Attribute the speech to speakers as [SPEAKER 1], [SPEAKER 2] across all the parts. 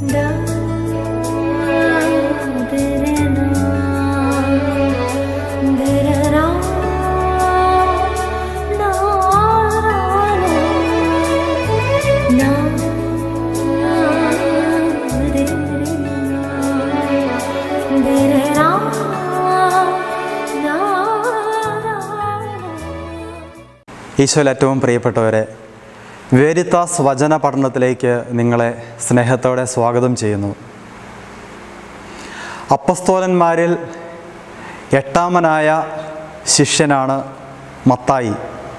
[SPEAKER 1] ഈശോയിൽ ഏറ്റവും പ്രിയപ്പെട്ടവരെ വേരിത്താസ് വചന പഠനത്തിലേക്ക് നിങ്ങളെ സ്നേഹത്തോടെ സ്വാഗതം ചെയ്യുന്നു അപ്പസ്തോലന്മാരിൽ എട്ടാമനായ ശിഷ്യനാണ് മത്തായി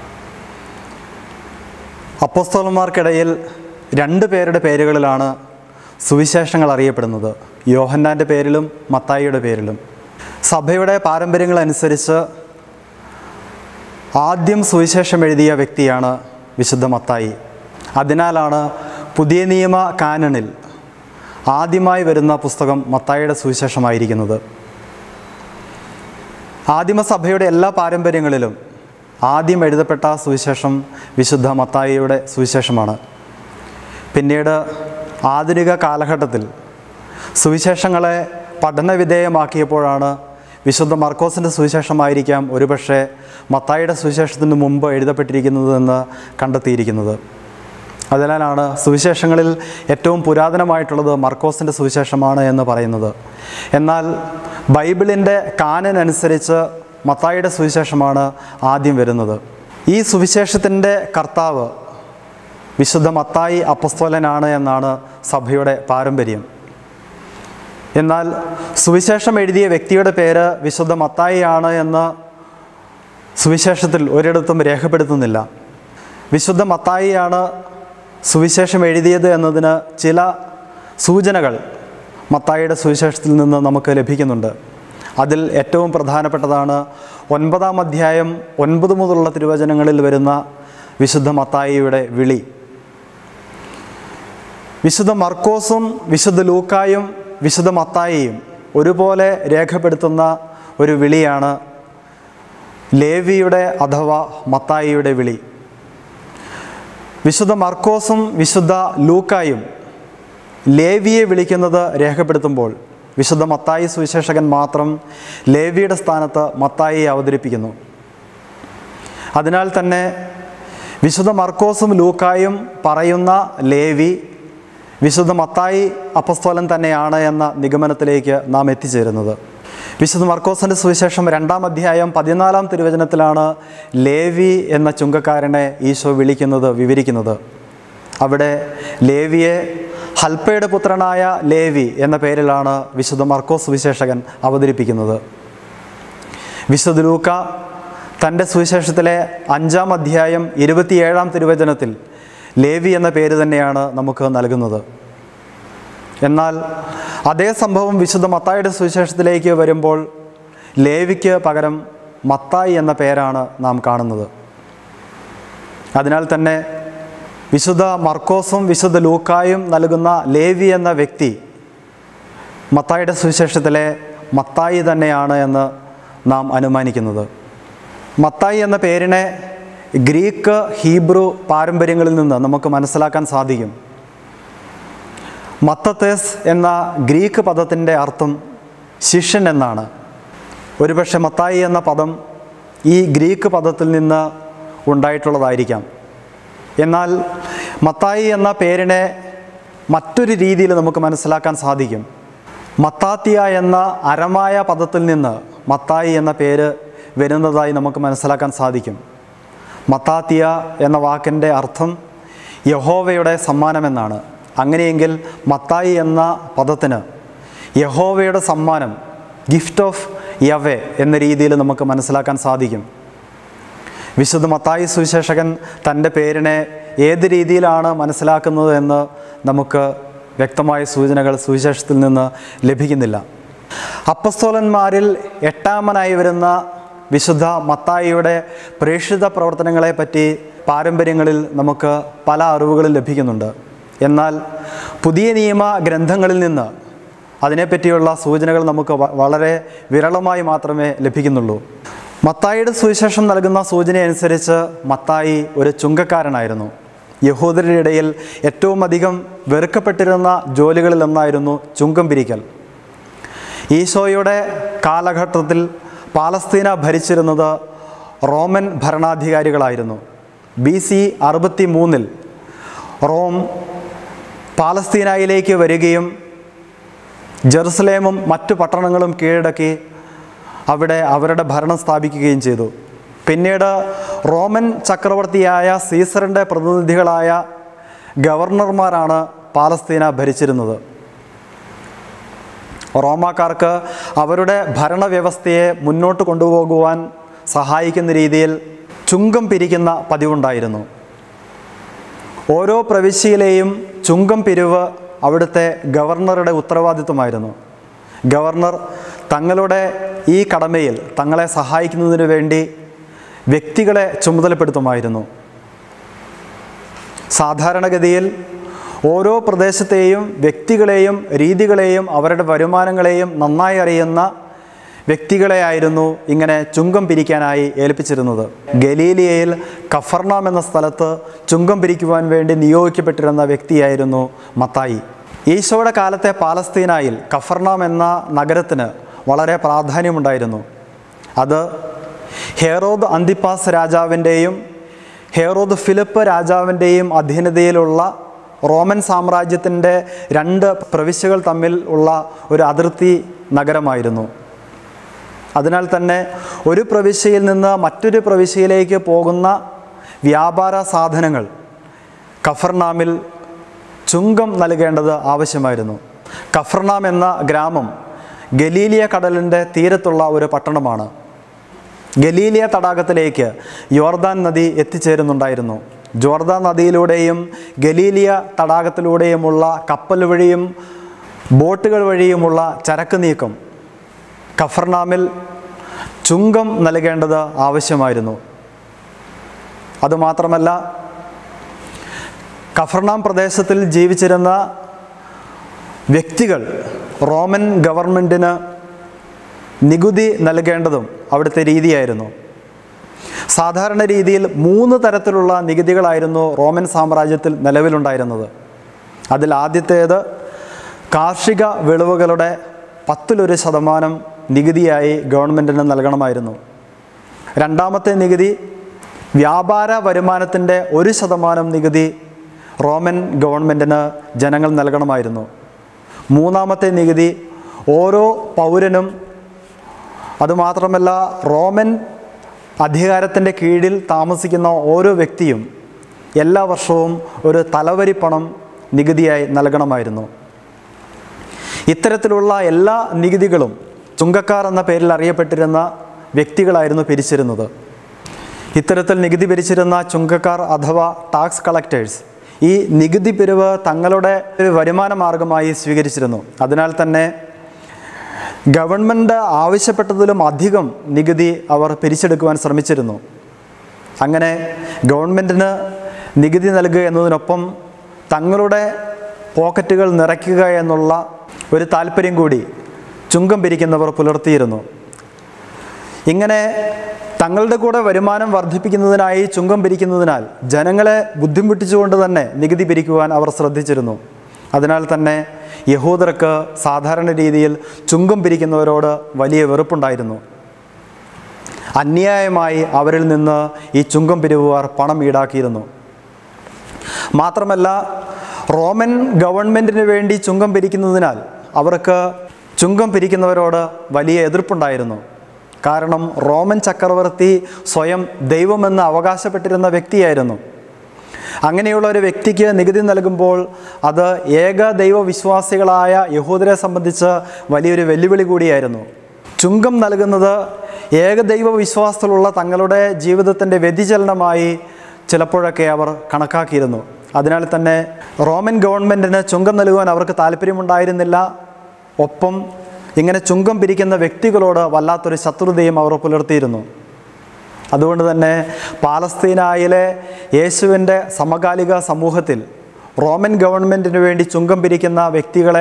[SPEAKER 1] അപ്പസ്തോലന്മാർക്കിടയിൽ രണ്ട് പേരുടെ പേരുകളിലാണ് സുവിശേഷങ്ങൾ അറിയപ്പെടുന്നത് യോഹന്നാൻ്റെ പേരിലും മത്തായിയുടെ പേരിലും സഭയുടെ പാരമ്പര്യങ്ങളനുസരിച്ച് ആദ്യം സുവിശേഷം എഴുതിയ വ്യക്തിയാണ് വിശുദ്ധ മത്തായി അതിനാലാണ് പുതിയ നിയമ കാനണിൽ ആദ്യമായി വരുന്ന പുസ്തകം മത്തായിയുടെ സുവിശേഷമായിരിക്കുന്നത് ആദിമസഭയുടെ എല്ലാ പാരമ്പര്യങ്ങളിലും ആദ്യം എഴുതപ്പെട്ട സുവിശേഷം വിശുദ്ധ മത്തായിയുടെ സുവിശേഷമാണ് പിന്നീട് ആധുനിക കാലഘട്ടത്തിൽ സുവിശേഷങ്ങളെ പഠനവിധേയമാക്കിയപ്പോഴാണ് വിശുദ്ധ മർക്കോസിൻ്റെ സുവിശേഷമായിരിക്കാം ഒരുപക്ഷെ മത്തായിയുടെ സുവിശേഷത്തിന് മുമ്പ് എഴുതപ്പെട്ടിരിക്കുന്നതെന്ന് കണ്ടെത്തിയിരിക്കുന്നത് അതിനാലാണ് സുവിശേഷങ്ങളിൽ ഏറ്റവും പുരാതനമായിട്ടുള്ളത് മർക്കോസിൻ്റെ സുവിശേഷമാണ് എന്ന് പറയുന്നത് എന്നാൽ ബൈബിളിൻ്റെ കാനൻ അനുസരിച്ച് മത്തായിയുടെ സുവിശേഷമാണ് ആദ്യം വരുന്നത് ഈ സുവിശേഷത്തിൻ്റെ കർത്താവ് വിശുദ്ധ മത്തായി അപ്പസ്തോലനാണ് എന്നാണ് സഭയുടെ പാരമ്പര്യം എന്നാൽ സുവിശേഷം എഴുതിയ വ്യക്തിയുടെ പേര് വിശുദ്ധ മത്തായി ആണ് എന്ന് സുവിശേഷത്തിൽ ഒരിടത്തും രേഖപ്പെടുത്തുന്നില്ല വിശുദ്ധ മത്തായിയാണ് സുവിശേഷം എഴുതിയത് എന്നതിന് ചില സൂചനകൾ മത്തായിയുടെ സുവിശേഷത്തിൽ നിന്ന് നമുക്ക് ലഭിക്കുന്നുണ്ട് അതിൽ ഏറ്റവും പ്രധാനപ്പെട്ടതാണ് ഒൻപതാം അധ്യായം ഒൻപത് മുതലുള്ള തിരുവചനങ്ങളിൽ വരുന്ന വിശുദ്ധ മത്തായിയുടെ വിളി വിശുദ്ധ മർക്കോസും വിശുദ്ധ ലൂക്കായും വിശുദ്ധ മത്തായിയും ഒരുപോലെ രേഖപ്പെടുത്തുന്ന ഒരു വിളിയാണ് ലേവിയുടെ അഥവാ മത്തായിയുടെ വിളി വിശുദ്ധ മർക്കോസും വിശുദ്ധ ലൂക്കായും ലേവിയെ വിളിക്കുന്നത് രേഖപ്പെടുത്തുമ്പോൾ വിശുദ്ധ മത്തായി സുവിശേഷകൻ മാത്രം ലേവിയുടെ സ്ഥാനത്ത് മത്തായിയെ അവതരിപ്പിക്കുന്നു അതിനാൽ തന്നെ വിശുദ്ധ മർക്കോസും ലൂക്കായും പറയുന്ന ലേവി വിശുദ്ധ മത്തായി അപ്പസ്തോലൻ തന്നെയാണ് എന്ന നിഗമനത്തിലേക്ക് നാം എത്തിച്ചേരുന്നത് വിശുദ്ധ മർക്കോസിൻ്റെ സുവിശേഷം രണ്ടാം അധ്യായം പതിനാലാം തിരുവചനത്തിലാണ് ലേവി എന്ന ചുങ്കക്കാരനെ ഈശോ വിളിക്കുന്നത് വിവരിക്കുന്നത് അവിടെ ലേവിയെ ഹൽപ്പയുടെ പുത്രനായ ലേവി എന്ന പേരിലാണ് വിശുദ്ധ മർക്കോസ് സുവിശേഷകൻ അവതരിപ്പിക്കുന്നത് വിശുദ്ധ ലൂക്ക തൻ്റെ സുവിശേഷത്തിലെ അഞ്ചാം അധ്യായം ഇരുപത്തിയേഴാം തിരുവചനത്തിൽ ലേവി എന്ന പേര് തന്നെയാണ് നമുക്ക് നൽകുന്നത് എന്നാൽ അതേ സംഭവം വിശുദ്ധ മത്തായിയുടെ സുവിശേഷത്തിലേക്ക് വരുമ്പോൾ ലേവിക്ക് പകരം മത്തായി എന്ന പേരാണ് നാം കാണുന്നത് അതിനാൽ തന്നെ വിശുദ്ധ മർക്കോസും വിശുദ്ധ ലൂക്കായും നൽകുന്ന ലേവി എന്ന വ്യക്തി മത്തായിയുടെ സുവിശേഷത്തിലെ മത്തായി തന്നെയാണ് എന്ന് നാം അനുമാനിക്കുന്നത് മത്തായി എന്ന പേരിനെ ഗ്രീക്ക് ഹീബ്രു പാരമ്പര്യങ്ങളിൽ നിന്ന് നമുക്ക് മനസ്സിലാക്കാൻ സാധിക്കും മത്തത്തേസ് എന്ന ഗ്രീക്ക് പദത്തിൻ്റെ അർത്ഥം ശിഷ്യൻ എന്നാണ് ഒരുപക്ഷെ മത്തായി എന്ന പദം ഈ ഗ്രീക്ക് പദത്തിൽ നിന്ന് ഉണ്ടായിട്ടുള്ളതായിരിക്കാം എന്നാൽ മത്തായി എന്ന പേരിനെ മറ്റൊരു രീതിയിൽ നമുക്ക് മനസ്സിലാക്കാൻ സാധിക്കും മത്താത്തിയ എന്ന അരമായ പദത്തിൽ നിന്ന് മത്തായി എന്ന പേര് വരുന്നതായി നമുക്ക് മനസ്സിലാക്കാൻ സാധിക്കും മത്താത്തിയ എന്ന വാക്കിൻ്റെ അർത്ഥം യഹോവയുടെ സമ്മാനമെന്നാണ് അങ്ങനെയെങ്കിൽ മത്തായി എന്ന പദത്തിന് യഹോവയുടെ സമ്മാനം ഗിഫ്റ്റ് ഓഫ് യവേ എന്ന രീതിയിൽ നമുക്ക് മനസ്സിലാക്കാൻ സാധിക്കും വിശുദ്ധ മത്തായി സുവിശേഷകൻ തൻ്റെ പേരിനെ ഏത് രീതിയിലാണ് മനസ്സിലാക്കുന്നത് എന്ന് നമുക്ക് വ്യക്തമായ സൂചനകൾ സുവിശേഷത്തിൽ നിന്ന് ലഭിക്കുന്നില്ല അപ്പസ്തോലന്മാരിൽ എട്ടാമനായി വരുന്ന വിശുദ്ധ മത്തായിയുടെ പ്രേക്ഷിത പ്രവർത്തനങ്ങളെപ്പറ്റി പാരമ്പര്യങ്ങളിൽ നമുക്ക് പല അറിവുകളും ലഭിക്കുന്നുണ്ട് എന്നാൽ പുതിയ നിയമ ഗ്രന്ഥങ്ങളിൽ നിന്ന് അതിനെപ്പറ്റിയുള്ള സൂചനകൾ നമുക്ക് വ- വളരെ വിരളമായി മാത്രമേ ലഭിക്കുന്നുള്ളൂ മത്തായിയുടെ സുവിശേഷം നൽകുന്ന സൂചന അനുസരിച്ച് മത്തായി ഒരു ചുങ്കക്കാരനായിരുന്നു യഹൂദരുടെ ഇടയിൽ ഏറ്റവും അധികം വെറുക്കപ്പെട്ടിരുന്ന ജോലികളിലൊന്നായിരുന്നു ചുങ്കം പിരിക്കൽ ഈശോയുടെ കാലഘട്ടത്തിൽ പാലസ്തീന ഭരിച്ചിരുന്നത് റോമൻ ഭരണാധികാരികളായിരുന്നു ബി സി അറുപത്തി മൂന്നിൽ റോം പാലസ്തീനയിലേക്ക് വരികയും ജെറുസലേമും മറ്റു പട്ടണങ്ങളും കീഴടക്കി അവിടെ അവരുടെ ഭരണം സ്ഥാപിക്കുകയും ചെയ്തു പിന്നീട് റോമൻ ചക്രവർത്തിയായ സീസറിൻ്റെ പ്രതിനിധികളായ ഗവർണർമാരാണ് പാലസ്തീന ഭരിച്ചിരുന്നത് റോമാക്കാർക്ക് അവരുടെ ഭരണവ്യവസ്ഥയെ മുന്നോട്ട് കൊണ്ടുപോകുവാൻ സഹായിക്കുന്ന രീതിയിൽ ചുങ്കം പിരിക്കുന്ന പതിവുണ്ടായിരുന്നു ഓരോ പ്രവിശ്യയിലെയും ചുങ്കം പിരിവ് അവിടുത്തെ ഗവർണറുടെ ഉത്തരവാദിത്വമായിരുന്നു ഗവർണർ തങ്ങളുടെ ഈ കടമയിൽ തങ്ങളെ സഹായിക്കുന്നതിന് വേണ്ടി വ്യക്തികളെ ചുമതലപ്പെടുത്തുമായിരുന്നു സാധാരണഗതിയിൽ ഓരോ പ്രദേശത്തെയും വ്യക്തികളെയും രീതികളെയും അവരുടെ വരുമാനങ്ങളെയും നന്നായി അറിയുന്ന വ്യക്തികളെയായിരുന്നു ഇങ്ങനെ ചുങ്കം പിരിക്കാനായി ഏൽപ്പിച്ചിരുന്നത് ഗലീലിയയിൽ കഫർനാം എന്ന സ്ഥലത്ത് ചുങ്കം പിരിക്കുവാൻ വേണ്ടി നിയോഗിക്കപ്പെട്ടിരുന്ന വ്യക്തിയായിരുന്നു മത്തായി ഈശോയുടെ കാലത്തെ പാലസ്തീനായിൽ കഫർനാം എന്ന നഗരത്തിന് വളരെ പ്രാധാന്യമുണ്ടായിരുന്നു അത് ഹെറോദ് അന്തിപ്പാസ് രാജാവിൻ്റെയും ഹെറോദ് ഫിലിപ്പ് രാജാവിൻ്റെയും അധീനതയിലുള്ള റോമൻ സാമ്രാജ്യത്തിൻ്റെ രണ്ട് പ്രവിശ്യകൾ തമ്മിൽ ഉള്ള ഒരു അതിർത്തി നഗരമായിരുന്നു അതിനാൽ തന്നെ ഒരു പ്രവിശ്യയിൽ നിന്ന് മറ്റൊരു പ്രവിശ്യയിലേക്ക് പോകുന്ന വ്യാപാര സാധനങ്ങൾ കഫർനാമിൽ ചുങ്കം നൽകേണ്ടത് ആവശ്യമായിരുന്നു കഫർനാം എന്ന ഗ്രാമം ഗലീലിയ കടലിൻ്റെ തീരത്തുള്ള ഒരു പട്ടണമാണ് ഗലീലിയ തടാകത്തിലേക്ക് യോർദാൻ നദി എത്തിച്ചേരുന്നുണ്ടായിരുന്നു ജോർദാൻ നദിയിലൂടെയും ഗലീലിയ തടാകത്തിലൂടെയുമുള്ള കപ്പൽ വഴിയും ബോട്ടുകൾ വഴിയുമുള്ള ചരക്ക് നീക്കം കഫർനാമിൽ ചുങ്കം നൽകേണ്ടത് ആവശ്യമായിരുന്നു അതുമാത്രമല്ല കഫർനാം പ്രദേശത്തിൽ ജീവിച്ചിരുന്ന വ്യക്തികൾ റോമൻ ഗവൺമെൻറ്റിന് നികുതി നൽകേണ്ടതും അവിടുത്തെ രീതിയായിരുന്നു സാധാരണ രീതിയിൽ മൂന്ന് തരത്തിലുള്ള നികുതികളായിരുന്നു റോമൻ സാമ്രാജ്യത്തിൽ നിലവിലുണ്ടായിരുന്നത് അതിൽ ആദ്യത്തേത് കാർഷിക വിളവുകളുടെ പത്തിലൊരു ശതമാനം നികുതിയായി ഗവൺമെൻറ്റിന് നൽകണമായിരുന്നു രണ്ടാമത്തെ നികുതി വ്യാപാര വരുമാനത്തിൻ്റെ ഒരു ശതമാനം നികുതി റോമൻ ഗവൺമെൻറ്റിന് ജനങ്ങൾ നൽകണമായിരുന്നു മൂന്നാമത്തെ നികുതി ഓരോ പൗരനും അതുമാത്രമല്ല റോമൻ അധികാരത്തിൻ്റെ കീഴിൽ താമസിക്കുന്ന ഓരോ വ്യക്തിയും എല്ലാ വർഷവും ഒരു തലവരി പണം നികുതിയായി നൽകണമായിരുന്നു ഇത്തരത്തിലുള്ള എല്ലാ നികുതികളും ചുങ്കക്കാർ എന്ന പേരിൽ അറിയപ്പെട്ടിരുന്ന വ്യക്തികളായിരുന്നു പിരിച്ചിരുന്നത് ഇത്തരത്തിൽ നികുതി പിരിച്ചിരുന്ന ചുങ്കക്കാർ അഥവാ ടാക്സ് കളക്ടേഴ്സ് ഈ നികുതി പിരിവ് തങ്ങളുടെ ഒരു വരുമാന മാർഗമായി സ്വീകരിച്ചിരുന്നു അതിനാൽ തന്നെ ഗവൺമെൻറ് ആവശ്യപ്പെട്ടതിലും അധികം നികുതി അവർ പിരിച്ചെടുക്കുവാൻ ശ്രമിച്ചിരുന്നു അങ്ങനെ ഗവൺമെൻറ്റിന് നികുതി നൽകുക എന്നതിനൊപ്പം തങ്ങളുടെ പോക്കറ്റുകൾ നിറയ്ക്കുക എന്നുള്ള ഒരു താല്പര്യം കൂടി ചുങ്കം പിരിക്കുന്നവർ പുലർത്തിയിരുന്നു ഇങ്ങനെ തങ്ങളുടെ കൂടെ വരുമാനം വർദ്ധിപ്പിക്കുന്നതിനായി ചുങ്കം പിരിക്കുന്നതിനാൽ ജനങ്ങളെ ബുദ്ധിമുട്ടിച്ചുകൊണ്ട് തന്നെ നികുതി പിരിക്കുവാൻ അവർ ശ്രദ്ധിച്ചിരുന്നു അതിനാൽ തന്നെ യഹൂദർക്ക് സാധാരണ രീതിയിൽ ചുങ്കം പിരിക്കുന്നവരോട് വലിയ വെറുപ്പുണ്ടായിരുന്നു അന്യായമായി അവരിൽ നിന്ന് ഈ ചുങ്കം പിരിവുകാർ പണം ഈടാക്കിയിരുന്നു മാത്രമല്ല റോമൻ ഗവൺമെൻറ്റിന് വേണ്ടി ചുങ്കം പിരിക്കുന്നതിനാൽ അവർക്ക് ചുങ്കം പിരിക്കുന്നവരോട് വലിയ എതിർപ്പുണ്ടായിരുന്നു കാരണം റോമൻ ചക്രവർത്തി സ്വയം ദൈവമെന്ന് അവകാശപ്പെട്ടിരുന്ന വ്യക്തിയായിരുന്നു അങ്ങനെയുള്ള ഒരു വ്യക്തിക്ക് നികുതി നൽകുമ്പോൾ അത് ഏക ദൈവവിശ്വാസികളായ യഹൂദരെ സംബന്ധിച്ച് വലിയൊരു വെല്ലുവിളി കൂടിയായിരുന്നു ചുങ്കം നൽകുന്നത് ഏകദൈവ വിശ്വാസത്തിലുള്ള തങ്ങളുടെ ജീവിതത്തിൻ്റെ വ്യതിചലനമായി ചിലപ്പോഴൊക്കെ അവർ കണക്കാക്കിയിരുന്നു അതിനാൽ തന്നെ റോമൻ ഗവൺമെൻറ്റിന് ചുങ്കം നൽകുവാൻ അവർക്ക് താല്പര്യമുണ്ടായിരുന്നില്ല ഒപ്പം ഇങ്ങനെ ചുങ്കം പിരിക്കുന്ന വ്യക്തികളോട് വല്ലാത്തൊരു ശത്രുതയും അവർ പുലർത്തിയിരുന്നു അതുകൊണ്ട് തന്നെ പാലസ്തീനായിലെ യേശുവിൻ്റെ സമകാലിക സമൂഹത്തിൽ റോമൻ ഗവൺമെൻറ്റിന് വേണ്ടി ചുങ്കം പിരിക്കുന്ന വ്യക്തികളെ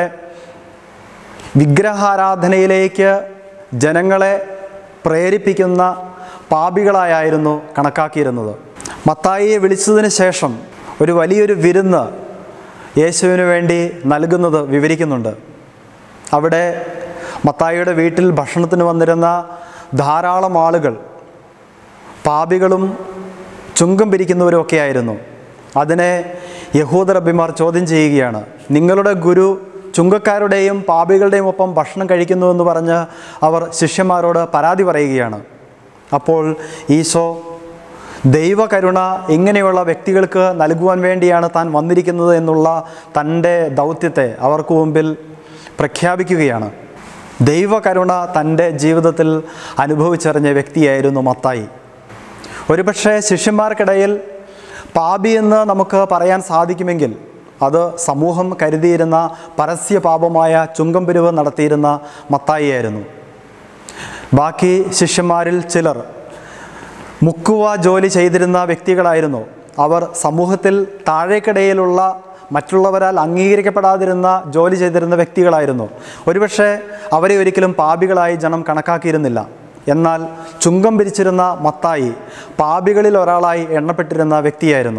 [SPEAKER 1] വിഗ്രഹാരാധനയിലേക്ക് ജനങ്ങളെ പ്രേരിപ്പിക്കുന്ന പാപികളായായിരുന്നു കണക്കാക്കിയിരുന്നത് മത്തായിയെ വിളിച്ചതിന് ശേഷം ഒരു വലിയൊരു വിരുന്ന് യേശുവിന് വേണ്ടി നൽകുന്നത് വിവരിക്കുന്നുണ്ട് അവിടെ മത്തായിയുടെ വീട്ടിൽ ഭക്ഷണത്തിന് വന്നിരുന്ന ധാരാളം ആളുകൾ പാപികളും ചുങ്കം പിരിക്കുന്നവരും ഒക്കെ ആയിരുന്നു അതിനെ യഹൂദറബിമാർ ചോദ്യം ചെയ്യുകയാണ് നിങ്ങളുടെ ഗുരു ചുങ്കക്കാരുടെയും പാപികളുടെയും ഒപ്പം ഭക്ഷണം കഴിക്കുന്നുവെന്ന് പറഞ്ഞ് അവർ ശിഷ്യന്മാരോട് പരാതി പറയുകയാണ് അപ്പോൾ ഈശോ ദൈവകരുണ ഇങ്ങനെയുള്ള വ്യക്തികൾക്ക് നൽകുവാൻ വേണ്ടിയാണ് താൻ വന്നിരിക്കുന്നത് എന്നുള്ള തൻ്റെ ദൗത്യത്തെ അവർക്ക് മുമ്പിൽ പ്രഖ്യാപിക്കുകയാണ് ദൈവകരുണ തൻ്റെ ജീവിതത്തിൽ അനുഭവിച്ചറിഞ്ഞ വ്യക്തിയായിരുന്നു മത്തായി ഒരുപക്ഷെ ശിഷ്യന്മാർക്കിടയിൽ പാപി എന്ന് നമുക്ക് പറയാൻ സാധിക്കുമെങ്കിൽ അത് സമൂഹം കരുതിയിരുന്ന പരസ്യ പാപമായ ചുങ്കം പിരിവ് നടത്തിയിരുന്ന മത്തായിയായിരുന്നു ബാക്കി ശിഷ്യന്മാരിൽ ചിലർ മുക്കുവ ജോലി ചെയ്തിരുന്ന വ്യക്തികളായിരുന്നു അവർ സമൂഹത്തിൽ താഴേക്കിടയിലുള്ള മറ്റുള്ളവരാൽ അംഗീകരിക്കപ്പെടാതിരുന്ന ജോലി ചെയ്തിരുന്ന വ്യക്തികളായിരുന്നു ഒരുപക്ഷെ അവരെ ഒരിക്കലും പാപികളായി ജനം കണക്കാക്കിയിരുന്നില്ല എന്നാൽ ചുങ്കം പിരിച്ചിരുന്ന മത്തായി പാപികളിൽ ഒരാളായി എണ്ണപ്പെട്ടിരുന്ന വ്യക്തിയായിരുന്നു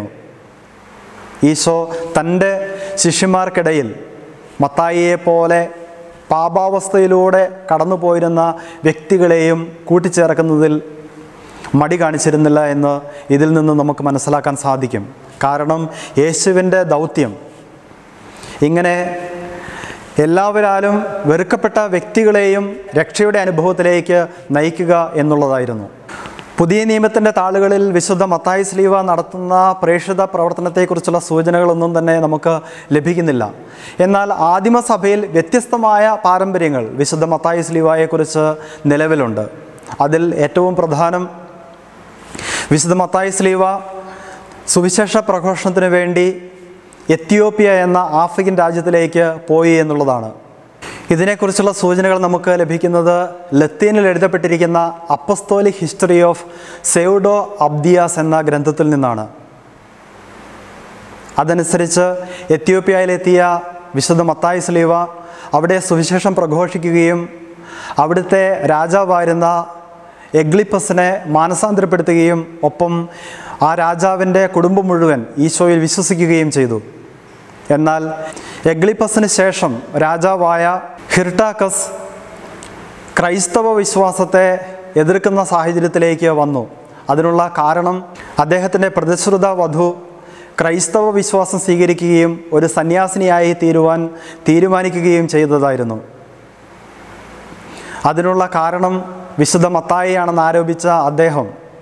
[SPEAKER 1] ഈശോ തൻ്റെ ശിഷ്യന്മാർക്കിടയിൽ മത്തായിയെ പോലെ പാപാവസ്ഥയിലൂടെ കടന്നുപോയിരുന്ന വ്യക്തികളെയും കൂട്ടിച്ചേർക്കുന്നതിൽ മടി കാണിച്ചിരുന്നില്ല എന്ന് ഇതിൽ നിന്ന് നമുക്ക് മനസ്സിലാക്കാൻ സാധിക്കും കാരണം യേശുവിൻ്റെ ദൗത്യം ഇങ്ങനെ എല്ലാവരാലും വെറുക്കപ്പെട്ട വ്യക്തികളെയും രക്ഷയുടെ അനുഭവത്തിലേക്ക് നയിക്കുക എന്നുള്ളതായിരുന്നു പുതിയ നിയമത്തിൻ്റെ താളുകളിൽ വിശുദ്ധ മത്തായി സ്ലീവ നടത്തുന്ന പ്രേക്ഷിത പ്രവർത്തനത്തെക്കുറിച്ചുള്ള സൂചനകളൊന്നും തന്നെ നമുക്ക് ലഭിക്കുന്നില്ല എന്നാൽ ആദിമസഭയിൽ വ്യത്യസ്തമായ പാരമ്പര്യങ്ങൾ വിശുദ്ധ മത്തായി സ്ലീവായെക്കുറിച്ച് നിലവിലുണ്ട് അതിൽ ഏറ്റവും പ്രധാനം വിശുദ്ധ മത്തായി സ്ലീവ സുവിശേഷ പ്രഘോഷണത്തിന് വേണ്ടി എത്യോപ്യ എന്ന ആഫ്രിക്കൻ രാജ്യത്തിലേക്ക് പോയി എന്നുള്ളതാണ് ഇതിനെക്കുറിച്ചുള്ള സൂചനകൾ നമുക്ക് ലഭിക്കുന്നത് ലത്തീനിൽ എഴുതപ്പെട്ടിരിക്കുന്ന apostolic history of Pseudo Abdias എന്ന ഗ്രന്ഥത്തിൽ നിന്നാണ് അതനുസരിച്ച് എത്യോപ്യയിലെത്തിയ വിശുദ്ധ മത്തായി സ്ലീവ അവിടെ സുവിശേഷം പ്രഘോഷിക്കുകയും അവിടുത്തെ രാജാവായിരുന്ന എഗ്ലിപ്പസിനെ മാനസാന്തരപ്പെടുത്തുകയും ഒപ്പം ആ രാജാവിൻ്റെ കുടുംബം മുഴുവൻ ഈശോയിൽ വിശ്വസിക്കുകയും ചെയ്തു എന്നാൽ എഗ്ലിപ്പസിന് ശേഷം രാജാവായ ഹിർട്ടാക്കസ് ക്രൈസ്തവ വിശ്വാസത്തെ എതിർക്കുന്ന സാഹചര്യത്തിലേക്ക് വന്നു അതിനുള്ള കാരണം അദ്ദേഹത്തിൻ്റെ പ്രതിശ്രുത വധു ക്രൈസ്തവ വിശ്വാസം സ്വീകരിക്കുകയും ഒരു സന്യാസിനിയായി തീരുവാൻ തീരുമാനിക്കുകയും ചെയ്തതായിരുന്നു അതിനുള്ള കാരണം വിശുദ്ധ മത്തായിയാണെന്ന് ആരോപിച്ച അദ്ദേഹം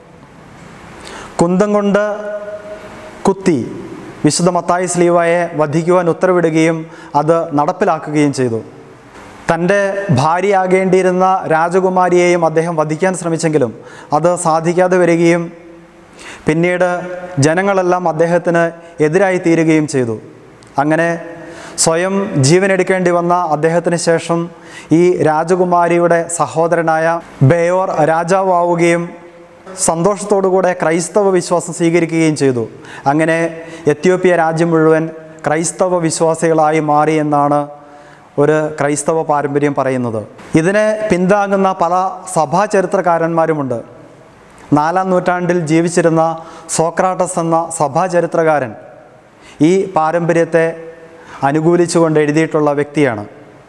[SPEAKER 1] കുന്തം കൊണ്ട് കുത്തി വിശുദ്ധ മത്തായി സ്ലീവായെ വധിക്കുവാൻ ഉത്തരവിടുകയും അത് നടപ്പിലാക്കുകയും ചെയ്തു തൻ്റെ ഭാര്യയാകേണ്ടിയിരുന്ന രാജകുമാരിയെയും അദ്ദേഹം വധിക്കാൻ ശ്രമിച്ചെങ്കിലും അത് സാധിക്കാതെ വരികയും പിന്നീട് ജനങ്ങളെല്ലാം അദ്ദേഹത്തിന് എതിരായി തീരുകയും ചെയ്തു അങ്ങനെ സ്വയം ജീവനെടുക്കേണ്ടി വന്ന അദ്ദേഹത്തിന് ശേഷം ഈ രാജകുമാരിയുടെ സഹോദരനായ ബേയോർ രാജാവാവുകയും സന്തോഷത്തോടുകൂടെ ക്രൈസ്തവ വിശ്വാസം സ്വീകരിക്കുകയും ചെയ്തു അങ്ങനെ എത്യോപ്യ രാജ്യം മുഴുവൻ ക്രൈസ്തവ വിശ്വാസികളായി മാറി എന്നാണ് ഒരു ക്രൈസ്തവ പാരമ്പര്യം പറയുന്നത് ഇതിനെ പിന്താങ്ങുന്ന പല സഭാ ചരിത്രകാരന്മാരുമുണ്ട് നാലാം നൂറ്റാണ്ടിൽ ജീവിച്ചിരുന്ന സോക്രാട്ടസ് എന്ന സഭാ ചരിത്രകാരൻ ഈ പാരമ്പര്യത്തെ അനുകൂലിച്ചുകൊണ്ട് എഴുതിയിട്ടുള്ള വ്യക്തിയാണ്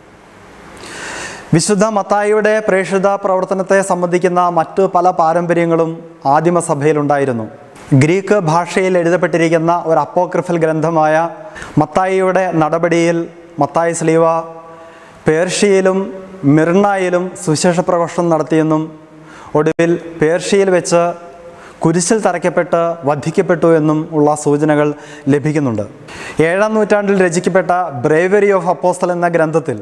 [SPEAKER 1] വിശുദ്ധ മത്തായിയുടെ പ്രേക്ഷിത പ്രവർത്തനത്തെ സംബന്ധിക്കുന്ന മറ്റു പല പാരമ്പര്യങ്ങളും ആദിമസഭയിലുണ്ടായിരുന്നു ഗ്രീക്ക് ഭാഷയിൽ എഴുതപ്പെട്ടിരിക്കുന്ന ഒരു അപ്പോക്രിഫൽ ഗ്രന്ഥമായ മത്തായിയുടെ നടപടിയിൽ മത്തായി സ്ലീവ പേർഷ്യയിലും മിർണയിലും സുവിശേഷ പ്രഘോഷണം നടത്തിയെന്നും ഒടുവിൽ പേർഷ്യയിൽ വെച്ച് കുരിശിൽ തറയ്ക്കപ്പെട്ട് വധിക്കപ്പെട്ടു എന്നും ഉള്ള സൂചനകൾ ലഭിക്കുന്നുണ്ട് ഏഴാം നൂറ്റാണ്ടിൽ രചിക്കപ്പെട്ട ബ്രേവറി ഓഫ് അപ്പോസ്റ്റൽ എന്ന ഗ്രന്ഥത്തിൽ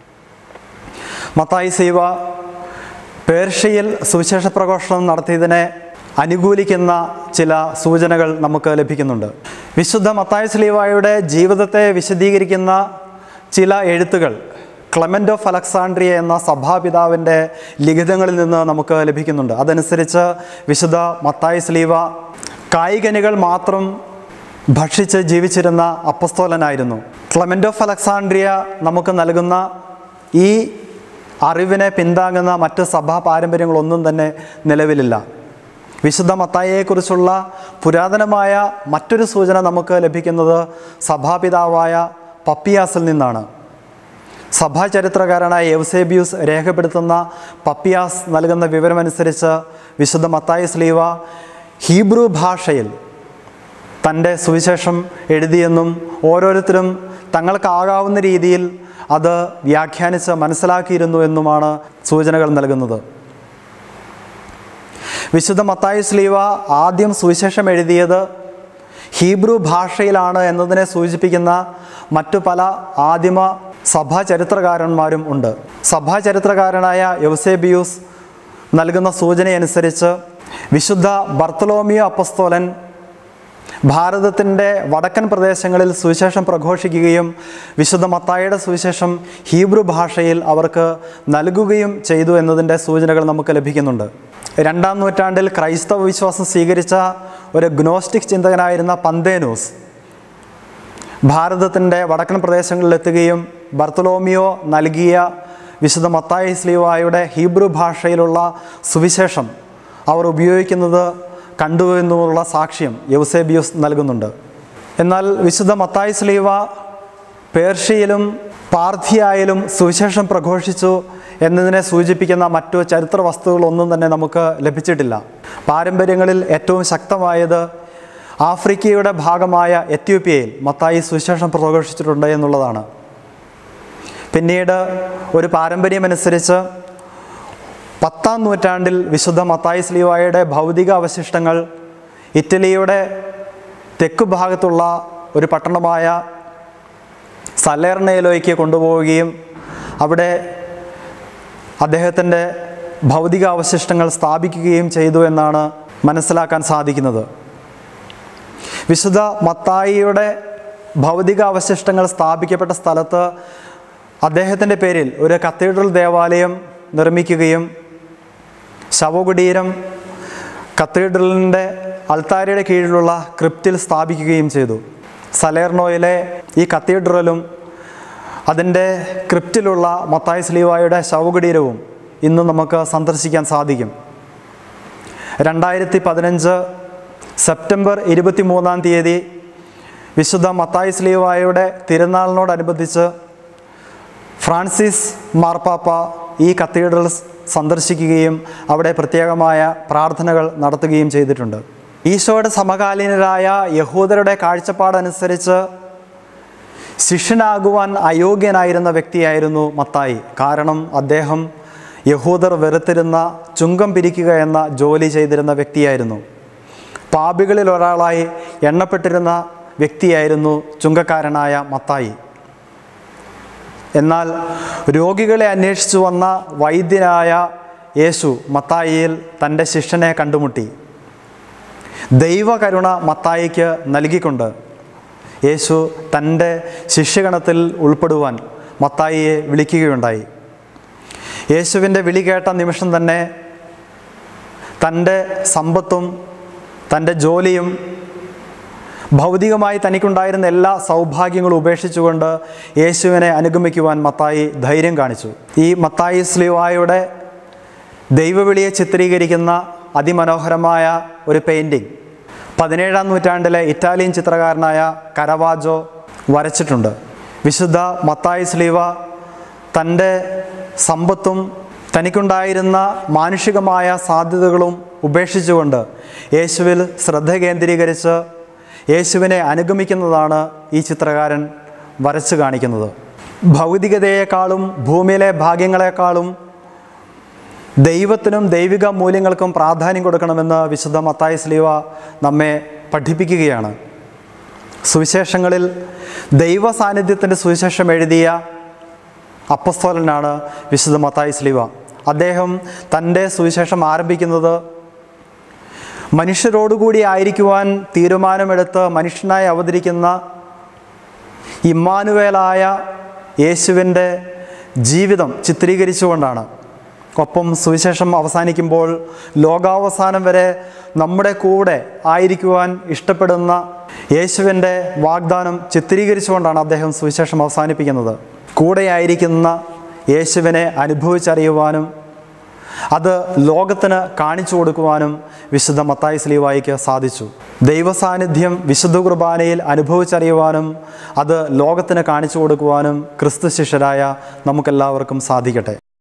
[SPEAKER 1] മത്തായി സീവ പേർഷ്യയിൽ സുവിശേഷ പ്രഘോഷണം നടത്തിയതിനെ അനുകൂലിക്കുന്ന ചില സൂചനകൾ നമുക്ക് ലഭിക്കുന്നുണ്ട് വിശുദ്ധ മത്തായി സ്ലീവായുടെ ജീവിതത്തെ വിശദീകരിക്കുന്ന ചില എഴുത്തുകൾ ക്ലമൻ്റ് ഓഫ് അലക്സാണ്ട്രിയ എന്ന സഭാപിതാവിൻ്റെ ലിഖിതങ്ങളിൽ നിന്ന് നമുക്ക് ലഭിക്കുന്നുണ്ട് അതനുസരിച്ച് വിശുദ്ധ മത്തായി സ്ലീവ കായികനികൾ മാത്രം ഭക്ഷിച്ച് ജീവിച്ചിരുന്ന അപ്പസ്തോലനായിരുന്നു ക്ലമൻ്റ് ഓഫ് അലക്സാണ്ട്രിയ നമുക്ക് നൽകുന്ന ഈ അറിവിനെ പിന്താങ്ങുന്ന മറ്റ് സഭാ പാരമ്പര്യങ്ങളൊന്നും തന്നെ നിലവിലില്ല വിശുദ്ധ മത്തായിയെക്കുറിച്ചുള്ള പുരാതനമായ മറ്റൊരു സൂചന നമുക്ക് ലഭിക്കുന്നത് സഭാപിതാവായ പപ്പിയാസിൽ നിന്നാണ് സഭാചരിത്രകാരനായ എവ്സേബിയൂസ് രേഖപ്പെടുത്തുന്ന പപ്പിയാസ് നൽകുന്ന വിവരമനുസരിച്ച് വിശുദ്ധ മത്തായി സ്ലീവ ഹീബ്രു ഭാഷയിൽ തൻ്റെ സുവിശേഷം എഴുതിയെന്നും ഓരോരുത്തരും തങ്ങൾക്കാകാവുന്ന രീതിയിൽ അത് വ്യാഖ്യാനിച്ച് മനസ്സിലാക്കിയിരുന്നു എന്നുമാണ് സൂചനകൾ നൽകുന്നത് വിശുദ്ധ മത്തായി സ്ലീവ ആദ്യം സുവിശേഷം എഴുതിയത് ഹീബ്രു ഭാഷയിലാണ് എന്നതിനെ സൂചിപ്പിക്കുന്ന മറ്റു പല ആദിമ സഭാ ചരിത്രകാരന്മാരും ഉണ്ട് സഭാ ചരിത്രകാരനായ യൗസേബിയൂസ് നൽകുന്ന സൂചനയനുസരിച്ച് വിശുദ്ധ ബർത്തലോമിയോ അപ്പസ്തോലൻ ഭാരതത്തിൻ്റെ വടക്കൻ പ്രദേശങ്ങളിൽ സുവിശേഷം പ്രഘോഷിക്കുകയും വിശുദ്ധ മത്തായിയുടെ സുവിശേഷം ഹീബ്രു ഭാഷയിൽ അവർക്ക് നൽകുകയും ചെയ്തു എന്നതിൻ്റെ സൂചനകൾ നമുക്ക് ലഭിക്കുന്നുണ്ട് രണ്ടാം നൂറ്റാണ്ടിൽ ക്രൈസ്തവ വിശ്വാസം സ്വീകരിച്ച ഒരു ഗ്നോസ്റ്റിക് ചിന്തകനായിരുന്ന പന്തേനൂസ് ഭാരതത്തിൻ്റെ വടക്കൻ പ്രദേശങ്ങളിലെത്തുകയും ബർത്തലോമിയോ നൽകിയ വിശുദ്ധ മത്തായി സ്ലീവായുടെ ഹീബ്രു ഭാഷയിലുള്ള സുവിശേഷം അവർ ഉപയോഗിക്കുന്നത് കണ്ടു എന്നുള്ള സാക്ഷ്യം യൗസേബിയൂസ് നൽകുന്നുണ്ട് എന്നാൽ വിശുദ്ധ മത്തായി സ്ലീവ പേർഷ്യയിലും പാർത്ഥിയായാലും സുവിശേഷം പ്രഘോഷിച്ചു എന്നതിനെ സൂചിപ്പിക്കുന്ന മറ്റു ചരിത്ര വസ്തുക്കളൊന്നും തന്നെ നമുക്ക് ലഭിച്ചിട്ടില്ല പാരമ്പര്യങ്ങളിൽ ഏറ്റവും ശക്തമായത് ആഫ്രിക്കയുടെ ഭാഗമായ എത്യോപ്യയിൽ മത്തായി സുവിശേഷം പ്രഘോഷിച്ചിട്ടുണ്ട് എന്നുള്ളതാണ് പിന്നീട് ഒരു പാരമ്പര്യമനുസരിച്ച് പത്താം നൂറ്റാണ്ടിൽ വിശുദ്ധ മത്തായി സ്ലീവായുടെ ഭൗതിക അവശിഷ്ടങ്ങൾ ഇറ്റലിയുടെ തെക്ക് ഭാഗത്തുള്ള ഒരു പട്ടണമായ സലേർണയിലേക്ക് കൊണ്ടുപോവുകയും അവിടെ അദ്ദേഹത്തിൻ്റെ ഭൗതിക അവശിഷ്ടങ്ങൾ സ്ഥാപിക്കുകയും ചെയ്തു എന്നാണ് മനസ്സിലാക്കാൻ സാധിക്കുന്നത് വിശുദ്ധ മത്തായിയുടെ ഭൗതിക അവശിഷ്ടങ്ങൾ സ്ഥാപിക്കപ്പെട്ട സ്ഥലത്ത് അദ്ദേഹത്തിൻ്റെ പേരിൽ ഒരു കത്തീഡ്രൽ ദേവാലയം നിർമ്മിക്കുകയും ശവകുടീരം കത്തീഡ്രലിൻ്റെ അൾത്താരയുടെ കീഴിലുള്ള ക്രിപ്റ്റിൽ സ്ഥാപിക്കുകയും ചെയ്തു സലേർണോയിലെ ഈ കത്തീഡ്രലും അതിൻ്റെ ക്രിപ്റ്റിലുള്ള മത്തായി സ്ലീവായുടെ ശവകുടീരവും ഇന്ന് നമുക്ക് സന്ദർശിക്കാൻ സാധിക്കും രണ്ടായിരത്തി പതിനഞ്ച് സെപ്റ്റംബർ ഇരുപത്തി മൂന്നാം തീയതി വിശുദ്ധ മത്തായി സ്ലീവായുടെ തിരുനാളിനോടനുബന്ധിച്ച് ഫ്രാൻസിസ് മാർപ്പാപ്പ ഈ കത്തീഡ്രൽ സന്ദർശിക്കുകയും അവിടെ പ്രത്യേകമായ പ്രാർത്ഥനകൾ നടത്തുകയും ചെയ്തിട്ടുണ്ട് ഈശോയുടെ സമകാലീനരായ യഹൂദരുടെ കാഴ്ചപ്പാടനുസരിച്ച് ശിഷ്യനാകുവാൻ അയോഗ്യനായിരുന്ന വ്യക്തിയായിരുന്നു മത്തായി കാരണം അദ്ദേഹം യഹൂദർ വെറുത്തിരുന്ന ചുങ്കം പിരിക്കുക എന്ന ജോലി ചെയ്തിരുന്ന വ്യക്തിയായിരുന്നു പാപികളിൽ ഒരാളായി എണ്ണപ്പെട്ടിരുന്ന വ്യക്തിയായിരുന്നു ചുങ്കക്കാരനായ മത്തായി എന്നാൽ രോഗികളെ അന്വേഷിച്ചു വന്ന വൈദ്യനായ യേശു മത്തായിയിൽ തൻ്റെ ശിഷ്യനെ കണ്ടുമുട്ടി ദൈവകരുണ മത്തായിക്ക് നൽകിക്കൊണ്ട് യേശു തൻ്റെ ശിഷ്യഗണത്തിൽ ഉൾപ്പെടുവാൻ മത്തായിയെ വിളിക്കുകയുണ്ടായി യേശുവിൻ്റെ വിളി കേട്ട നിമിഷം തന്നെ തൻ്റെ സമ്പത്തും തൻ്റെ ജോലിയും ഭൗതികമായി തനിക്കുണ്ടായിരുന്ന എല്ലാ സൗഭാഗ്യങ്ങളും ഉപേക്ഷിച്ചുകൊണ്ട് യേശുവിനെ അനുഗമിക്കുവാൻ മത്തായി ധൈര്യം കാണിച്ചു ഈ മത്തായി സ്ലിവായുടെ ദൈവവിളിയെ ചിത്രീകരിക്കുന്ന അതിമനോഹരമായ ഒരു പെയിൻറ്റിങ് പതിനേഴാം നൂറ്റാണ്ടിലെ ഇറ്റാലിയൻ ചിത്രകാരനായ കരവാജോ വരച്ചിട്ടുണ്ട് വിശുദ്ധ മത്തായി സ്ലീവ തൻ്റെ സമ്പത്തും തനിക്കുണ്ടായിരുന്ന മാനുഷികമായ സാധ്യതകളും ഉപേക്ഷിച്ചുകൊണ്ട് യേശുവിൽ ശ്രദ്ധ കേന്ദ്രീകരിച്ച് യേശുവിനെ അനുഗമിക്കുന്നതാണ് ഈ ചിത്രകാരൻ വരച്ചു കാണിക്കുന്നത് ഭൗതികതയെക്കാളും ഭൂമിയിലെ ഭാഗ്യങ്ങളെക്കാളും ദൈവത്തിനും ദൈവിക മൂല്യങ്ങൾക്കും പ്രാധാന്യം കൊടുക്കണമെന്ന് വിശുദ്ധ മത്തായി സ്ലീവ നമ്മെ പഠിപ്പിക്കുകയാണ് സുവിശേഷങ്ങളിൽ ദൈവ സാന്നിധ്യത്തിൻ്റെ സുവിശേഷം എഴുതിയ അപ്പസ്തോലനാണ് വിശുദ്ധ മത്തായി സ്ലീവ അദ്ദേഹം തൻ്റെ സുവിശേഷം ആരംഭിക്കുന്നത് മനുഷ്യരോടുകൂടി ആയിരിക്കുവാൻ തീരുമാനമെടുത്ത് മനുഷ്യനായി അവതരിക്കുന്ന ഇമ്മാനുവേലായ യേശുവിൻ്റെ ജീവിതം ചിത്രീകരിച്ചുകൊണ്ടാണ് ഒപ്പം സുവിശേഷം അവസാനിക്കുമ്പോൾ ലോകാവസാനം വരെ നമ്മുടെ കൂടെ ആയിരിക്കുവാൻ ഇഷ്ടപ്പെടുന്ന യേശുവിൻ്റെ വാഗ്ദാനം ചിത്രീകരിച്ചുകൊണ്ടാണ് അദ്ദേഹം സുവിശേഷം അവസാനിപ്പിക്കുന്നത് കൂടെയായിരിക്കുന്ന യേശുവിനെ അനുഭവിച്ചറിയുവാനും അത് ലോകത്തിന് കാണിച്ചു കൊടുക്കുവാനും വിശുദ്ധ മത്തായി സ്ലീവായിക്ക് സാധിച്ചു ദൈവസാന്നിധ്യം വിശുദ്ധ കുർബാനയിൽ അനുഭവിച്ചറിയുവാനും അത് ലോകത്തിന് കാണിച്ചു കൊടുക്കുവാനും ക്രിസ്തു ശിഷ്യരായ നമുക്കെല്ലാവർക്കും സാധിക്കട്ടെ